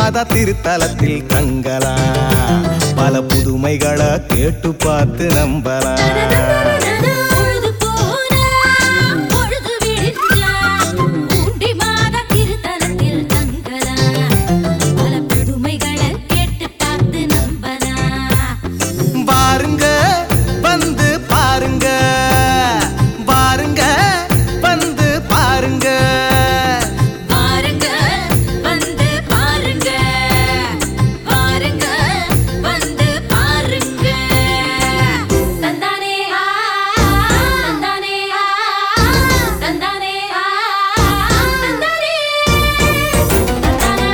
மாதா திருத்தலத்தில் தங்கலாம் பல புதுமைகளை கேட்டு பார்த்து நம்பலாம் பொழுது போனா பொழுது விடிஞ்சா ஊண்டி மாதா திருத்தலத்தில் தங்கலாம் பல புதுமைகளை கேட்டு பார்த்து நம்பலாம் பாருங்க வந்து பாருங்க பாருங்க வந்து பாருங்க பாருங்க வந்து பாருங்க பாருங்க வந்து பாருங்க தந்தானே ஆ தந்தானே ஆ தந்தானே ஆ தந்தானே தந்தானா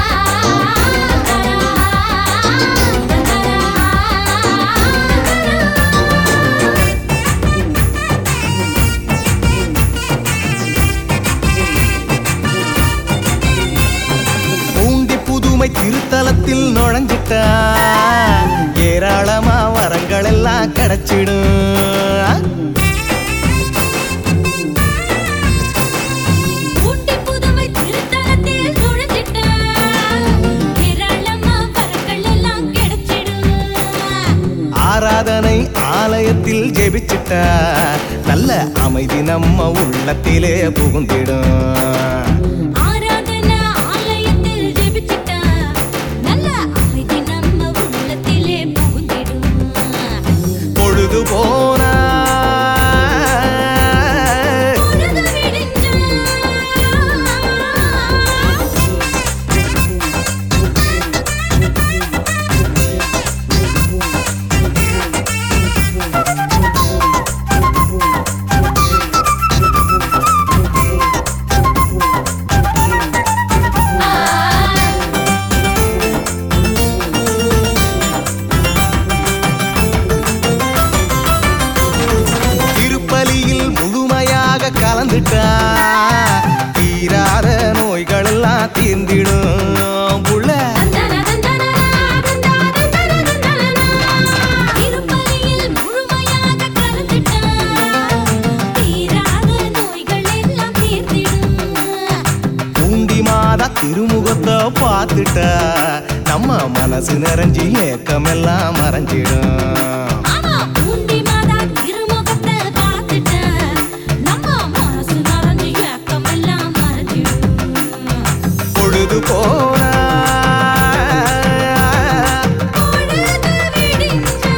பூண்டி புதுமை திருத்தலத்தில் நுழைஞ்சிட்டா ஏராளமா வரங்கள் எல்லாம் கிடைச்சிடும் ஊட்டி புதுமை திருத்தலத்தில் நுழைஞ்சிட்டா ஏராளமா வரங்கள் எல்லாம் கிடைச்சிடும் ஆராதனை ஆலயத்தில் ஜெபிச்சிட்டா நல்ல அமைதி நம்ம உள்ளத்திலே புகுந்திடும் ஆராதனா ஆலயத்தில் ஜெபிச்சிட்டா நல்ல அமைதி நம்ம உள்ளத்திலே புகுந்திடும் பொழுது போனா பொழுது விடிஞ்சா திருப்பலியில் முழுமையாக கலந்துட்டா தீராத நோய்கள் எல்லாம் தீர்ந்திடும் புள்ள திருப்பலியில் முழுமையாக கலந்துட்டா தீராத நோய்கள் எல்லாம் தீர்ந்திடும் பூண்டி மாதா திருமுகத்தை பார்த்துட்டா நம்ம மனசு நிறைஞ்சி ஏக்கமெல்லாம் மறைஞ்சிடும் ஆமா பூண்டி மாதா திருமுகத்தை பார்த்துட்டா நம்ம மனசு நிறைஞ்சு ஏக்கமெல்லாம் மறைஞ்சிடும் பொழுது போனா பொழுது விடிஞ்சா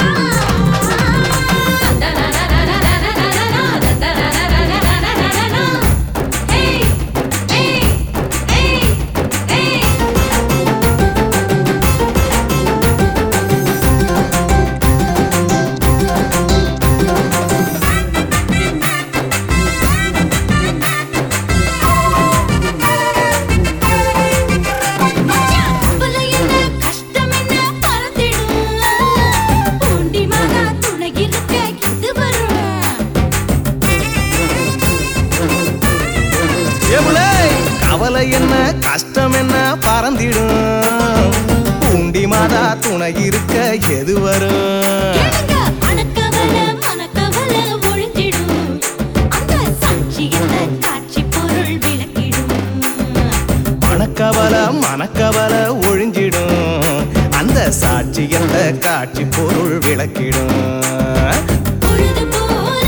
ஏய் ஏய் ஏய் ஏய் மச்சான், கவலை என்ன, கஷ்டம் என்ன பறந்திடும். பூண்டி மகா துணை இருக்க இது வரும். ஏமுலே கவலை என்ன கஷ்டம் என்ன பறந்திடும் பூண்டி மாதா துணை இருக்க எது வரும் கேளுங்க, மனக்கவலை, மனக்கவலை ஒழிஞ்சிடும். அந்த சாட்சியத்தை காட்சி பொருள் விளக்கிடும். மனக்கவல மனக்கவல ஒழிஞ்சிடும் அந்த சாட்சியத்தை காட்சி பொருள் விளக்கிடும் பொழுது போல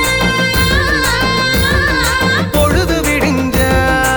பொழுது விடிஞ்சா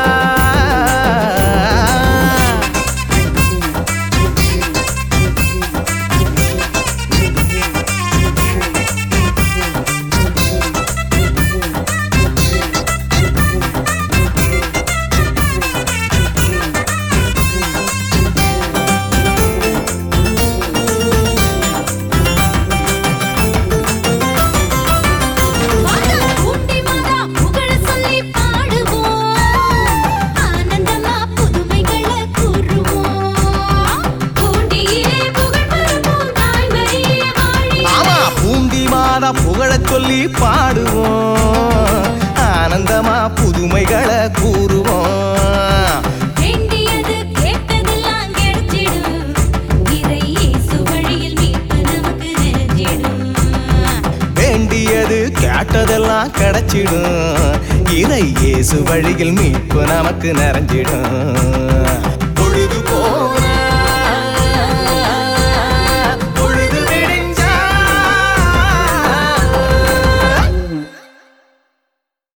வாங்க, ஊட்டி மாதா புகழ சொல்லி பாடுவோம். ஆனந்தமா புதுமைகளை கூறுவோம். ஊட்டியிலே புகழ் பரப்பும் தாய்மரியே வாழி. ஆமா பூண்டி மாதா புகழச் சொல்லி பாடுவோம் ஆனந்தமா புதுமைகளை கூறுவோம் வேண்டியது கேட்டதெல்லாம் கிடைச்சிடும். இறை இயேசு வழியில் மீட்பு நமக்கு நிறைஞ்சிடும். வேண்டியது கேட்டதெல்லாம் கிடைச்சிடும் இறை இயேசு வழியில் மீட்பு நமக்கு நிறைஞ்சிடும்